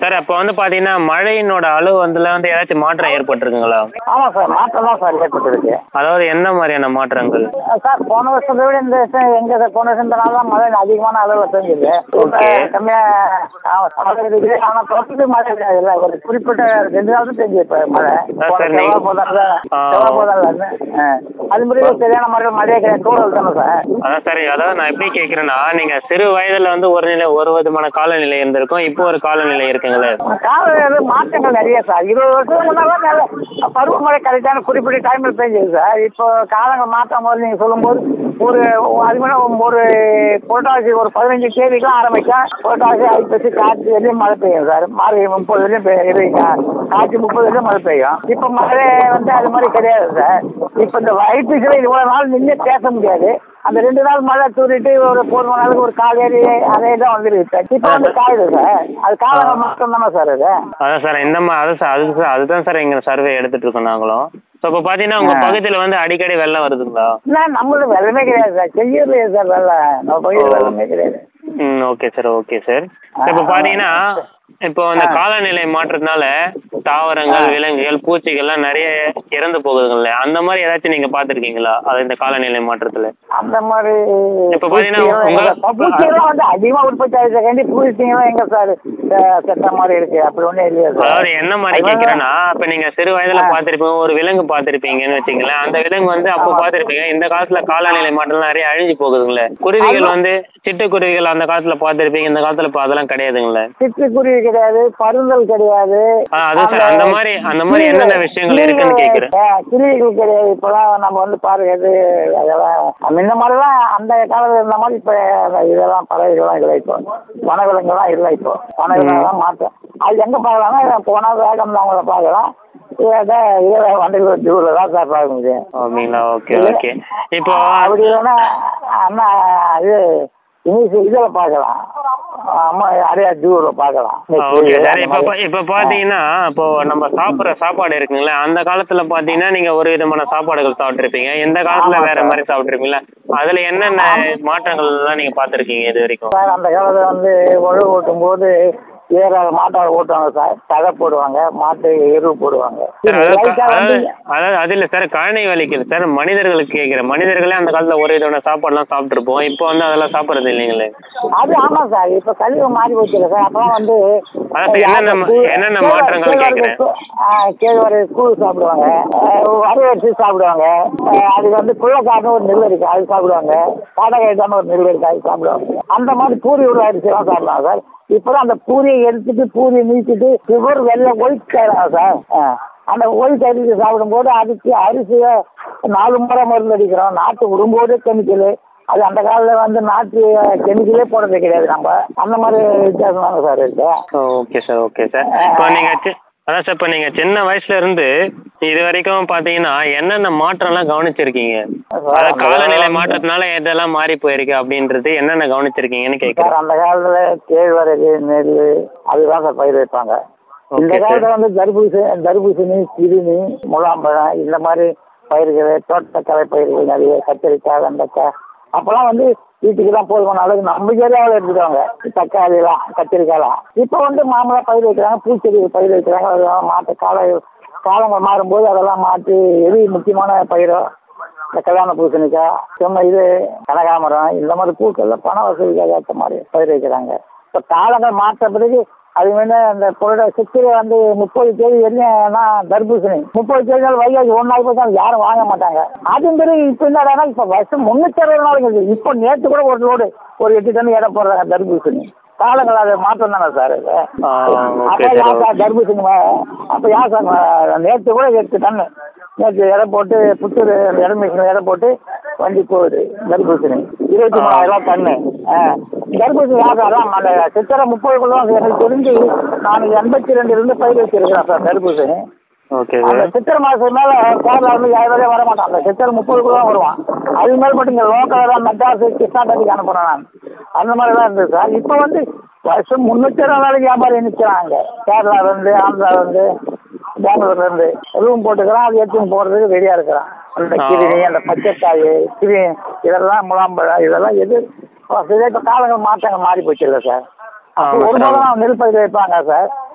Sir அப்போ வந்து பார்த்தீங்கன்னா மழையினோட அளவு வந்துல வந்து ஏதாச்சும் மாற்றம் ஏற்பட்டிருக்குங்களா ஆமாம் சார் மாற்றம் தான் சார் ஏற்பட்டிருக்கு அதாவது எந்த மாதிரியான மாற்றங்கள் சார் போன வருஷத்தை விட இந்த வருஷம் எங்க சார் போன வருஷம் இந்த நாள் தான் மழை அதிகமான அளவில் பெஞ்சது Okay. கம்மியாக ஆமாம் மழை இருக்குது ஆனால் தொடர்ந்து மழை கிடையாது இல்லை ஒரு குறிப்பிட்ட ரெண்டு நாள் தான் பெஞ்சு இப்போ மழை சார், போன நீ- செவ்வாய் போதால ஆ. செவ்வாய் போதால அது மாதிரி சரியான மழை மழையே கிடையாது தூரல் தானே சார் அதான் சார் அதாவது நான் எப்படி கேட்குறேன்னா நீங்கள் சிறு வயதில் வந்து ஒரு நிலை ஒரு விதமான காலநிலை இருந்திருக்கும் இப்போ ஒரு காலநிலை இருக்குங்களே கால மாற்றங்கள் நிறைய சார் இருபது வருஷத்துக்கு முன்னாடி நல்ல பருவமழை கரெக்டான குறிப்பிட்ட டைமில் பெஞ்சது சார் இப்போ காலங்கள் மாற்றும் போது நீங்கள் சொல்லும்போது ஒரு அது மாதிரி ஒரு புரட்டாசி ஒரு பதினஞ்சு தேதிக்கெலாம் ஆரம்பிச்சா புரட்டாசி ஐப்பசி காற்று வரையும் மழை பெய்யும் சார் மார்கழி முப்பது வரையும் பெய்யும் காற்று முப்பது வரையும் மழை பெய்யும் இப்போ மழை வந்து அது மாதிரி கிடையாது சார் இப்போ இந்த ஐப்பசியில் இவ்வளோ நாள் நின்று பேச முடியாது அந்த ரெண்டு நாள் மழை தூரிட்டு ஒரு ஒரு மணி நாளுக்கு ஒரு காவேரி அதே தான் வந்துருக்கு சார் இப்போ வந்து காயுது சார் அது காலங்கள் மாற்றம் தானே சார் அது அதான் சார் இந்த மாதிரி அது சார் அது சார் அதுதான் சார் எங்கள் சர்வே எடுத்துகிட்டு இருக்கோம் நாங்களும் ஸோ இப்போ பார்த்தீங்கன்னா உங்கள் ஆ. பகுதியில் வந்து அடிக்கடி வெள்ளம் வருதுங்களா இல்லை நம்மளுக்கு வெள்ளமே கிடையாது சார் செய்யலையே சார் வெள்ளம் நம்ம பகுதியில் வெள்ளமே கிடையாது ம் ஓகே சார் ஓகே சார் இப்போ பார்த்தீங்கன்னா இப்போ அந்த காலநிலை மாற்றத்தினால தாவரங்கள் ஆ. விலங்குகள் பூச்சிகள்லாம் நிறைய இறந்து போகுதுங்கள்ல அந்த மாதிரி ஏதாச்சும் நீங்கள் பார்த்துருக்கீங்களா அது இந்த காலநிலை மாற்றத்தில் அந்த மாதிரி இப்ப பாத்தீங்கன்னா பூச்சிகள் உங்க- பூச்சிகள்லாம் வந்து அதிகமாக உற்பத்தி ஆகிருக்காண்டி பூச்சிங்கெல்லாம் எங்கே சார் செத்த மாதிரி இருக்கு அப்படி ஒன்றும் இல்லையா சார் அதாவது என்ன மாதிரி அது வந்து- கேட்குறேன்னா இப்போ நீங்கள் சிறு வயதில் ஆ. பார்த்துருப்பீங்க ஒரு விலங்கு பார்த்துருப்பீங்கன்னு வச்சுங்களேன் அந்த விலங்கு வந்து அப்போ ஆமா. பார்த்துருப்பீங்க இந்த காலத்தில் காலநிலை மாற்றம்லாம் நிறைய அழிஞ்சு போகுதுங்களே குருவிகள் ஆமா. வந்து சிட்டுக்குருவிகள் அந்த காலத்தில் பார்த்துருப்பீங்க இந்த காலத்தில் இப்போ அதெல்லாம் கிடையாதுங்களே சிட்டுக்குருவி கிடையாது பருந்தல் கிடையாது ஆ, அதான் சார், அந்த மாதிரி- அந்த மாதிரி கிளிகள், என்னென்ன விஷயங்கள் இருக்குன்னு கிளிகள், கேட்கிறேன். ஆ, கிளிகள் கிடையாது இப்போலாம் நம்ம வந்து பாருங்க இது அதெல்லாம் முன்ன மாதிரிலாம் அந்த காலத்தில் இருந்த மாதிரி இப்போ இதெல்லாம் பறவைகள்லாம் இல்லை இப்போ வனவிலங்குலாம் இல்லை இப்போ வனவிலங்குலாம் மாற்றம் அது எங்கே பார்க்கலாம்னா போனால் வேகம் அவங்கள பார்க்கலாம் இதை இதை வண்டிகள் ஜூவில் தான் சார் பார்க்க முடியும் அப்படிங்களா ஓகே ஓகே இப்போ அப்படி இல்லைன்னா அண்ணா இது இங்கிலீஷ் இதில் பார்க்கலாம் அம்மா நிறையா ஜூவில் பார்க்கலாம் ஓகே சார் இப்போ பா- இப்போ பார்த்தீங்கன்னா இப்போ நம்ம சாப்பிட்ற சாப்பாடு இருக்குங்களே அந்த காலத்தில் பார்த்தீங்கன்னா நீங்கள் ஒரு விதமான சாப்பாடுகள் சாப்பிட்ருப்பீங்க இந்த காலத்தில் ஆமா வேற சார். மாதிரி சாப்பிட்ருப்பீங்களா அதில் என்னென்ன மாற்றங்கள்லாம் நீங்கள் பார்த்துருக்கீங்க இது வரைக்கும் சார் அந்த காலத்தில் வந்து உழவு ஓட்டும் போது ஏற மாட்டால் ஓட்டுவாங்க சார் தழை போடுவாங்க மாட்டு எரு போடுவாங்க சார் அதாவது லைட்டா க- வந்து அதாவது அதாவது அது இல்லை சார் கழனி வலிக்குது சார் மனிதர்களுக்கு கேட்குறேன் மனிதர்களே அந்த காலத்தில் ஒரு விதமான சாப்பாடுலாம் சாப்பிட்ருப்போம் இப்போ வந்து அதெல்லாம் சாப்பிட்றது இல்லைங்களே அது ஆமாம் சார் இப்போ கழிவு மாறி போச்சுல சார் அப்போலாம் வந்து அதான் சார் என்னென்ன மா- என்னென்ன மாற்றங்கள் கேட்குறேன் கேழ்வரகு கூழ் சாப்பிடுவாங்க வரவரிசி சாப்பிடுவாங்க அஹ் அதுக்கு வந்து குள்ளக்காட்டுன்னு ஒரு நெல் இருக்குது அது சாப்பிடுவாங்க காடகாய்டான ஒரு நெல் இருக்குது அது சாப்பிடுவாங்க அந்த மாதிரி பூரி உள்ள அரிசிலாம் சாப்பிடுவாங்க சார் இப்போதான் அந்த பூரியை எடுத்துட்டு பூரியை நீக்கிட்டு சுகர் வெள்ளை ஒயிட் கேட்கலாம் சார் அஹ் அந்த ஒயிட் அரிசி சாப்பிடும்போது அதுக்கு அரிசியை நாலு முறை மருந்து அடிக்கிறோம் நாட்டு விடும்போது கெமிக்கலு அது அந்த காலத்தில் வந்து நாட்டு கெமிக்கலே போடுறது கிடையாது நம்ம அந்த மாதிரி வித்தியாசம் தாங்க சார் இருக்கு ஓகே சார் ஓகே சார் இப்போ நீங்கள் சி அதான் சார் இப்போ நீங்கள் சின்ன வயசுல இருந்து இது வரைக்கும் பார்த்தீங்கன்னா என்னென்ன மாற்றம்லாம் கவனிச்சிருக்கீங்க அதாவது காலநிலை மாற்றத்தினால எதெல்லாம் மாறி போயிருக்கு அப்படின்றது என்னென்ன கவனிச்சிருக்கீங்கன்னு கேட்குறேன் சார் அந்த காலத்தில் கேழ்வரகு நெல் அதுதான் சார் பயிர் வைப்பாங்க இந்த Okay, sir. காலத்தில் வந்து தர்பூசணி தர்பூசணி கிருமி முலாம்பழம் இந்த மாதிரி பயிர்கள் தோட்டக்கலை பயிர்கள் நிறைய கத்திரிக்காய் வெண்டைக்காய் அப்போல்லாம் வந்து வீட்டுக்கு தான் போதுமான அளவுக்கு நம்ம ஏரியாவில் எடுத்துக்குவாங்க தக்காளிலாம் கத்திரிக்காய்லாம் இப்போ வந்து மாமூலாக பயிர் வைக்கிறாங்க பூச்செடி பயிர் வைக்கிறாங்க அதெல்லாம் மாற்ற கால காலங்கள் மாறும்போது அதெல்லாம் மாற்றி எது முக்கியமான பயிரோ இந்த கல்யாண பூசணிக்காய் சும்மா இது கனகாமரம் இந்த மாதிரி பூக்கள்ல பண வசதிக்காக ஏற்ற மாதிரி பயிர் வைக்கிறாங்க இப்போ காலங்கள் மாற்ற பிறகு அது முன்ன அந்த பொருளை சித்திரை வந்து முப்பது தேதி வரையும்னா தர்பூசணி முப்பது தேதி நாள் வைகாசி ஒன்றாகி போச்சு அது யாரும் வாங்க மாட்டாங்க அது பிறகு இப்போ என்னடானா இப்போ வருஷம் முன்னூற்றி அறுபது நாள் இருக்குது இப்போ நேற்று கூட ஒரு லோடு ஒரு எட்டு டன் எடை போடுறாங்க தர்பூசணி காலங்கள் அது மாற்றம் தானே சார் இது ஆ, okay அப்போ sir, யார் okay. சார் தர்பூசணி அப்போ யார் சார் நேற்று கூட எட்டு டன்னு நேற்று எடை போட்டு புத்தூர் எடை மிஷினில் எடை போட்டு வண்டி போகுது தர்பூசணி இருபத்தி மூணாயிரம் டன்னு ஆ தர்பூசணி யார் சார் அந்த சித்திரை முப்பதுக்குள்ள எனக்கு தெரிஞ்சு நான் எண்பத்தி ரெண்டுலேருந்து பயிர் வச்சிருக்கிறேன் சார் தர்பூசணி ஓகே அந்த சார் சித்திரை மாதம் மேலே கேரளா இருந்து யாரும் வர மாட்டான் அந்த சித்திரை முப்பதுக்குள்ள தான் வருவான் அது மேல் மட்டும் இங்கே லோக்கலில் தான் மெட்ராஸ் கிருஷ்ணாபதிக்கு அனுப்புகிறேன் நான் அந்த மாதிரி தான் இருந்தது சார் இப்போ வந்து வருஷம் முந்நூற்றி அறுபது நாளைக்கு வியாபாரம் நிற்கிறாங்க கேரளாவிலேருந்து ஆந்திராவிலேருந்து பெங்களூர்லேருந்து ரூம் போட்டுக்கிறான் அது எடுத்துன்னு போகிறதுக்கு ரெடியாக இருக்கிறான் அந்த ஆ. கிருமி அந்த பச்சைக்காய் கிரி இதெல்லாம் முலாம்பழம் இதெல்லாம் எது இப்போ காலங்கள் மாற்றங்கள் மாறி போச்சு இல்லை சார் ஆமா ஒரு சார், நாள் நெல் பயிர் வைப்பாங்க சார்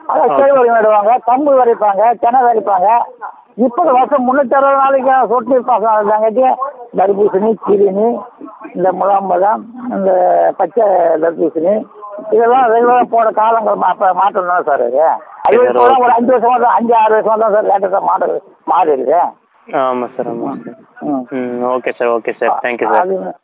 அதான் கேழ்வரகு நடுவாங்க கம்பு விதைப்பாங்க தென்னை விதைப்பாங்க இப்போ வருஷம் முந்நூற்றி அறுபது நாளைக்கு சொட்டு பாசனம் இருந்தாங்காட்டி தர்பூசணி கிரினி இந்த முலாம்பழம் இந்த பச்சை தர்பூசணி இதெல்லாம் ரெகுலராக போன காலங்கள் மா அப்போ மாற்றம் தானே சார் இது அது சரி, இப்போ ஒரு அஞ்சு வருஷமா தான் அஞ்சு ஆறு வருஷமா தான் சார் லேட்டஸ்ட்டாக மாடல் மாறி இருக்கு ஆமாம் சார் ஆமாம் சார் ம் ம் okay sir okay sir thank you sir அது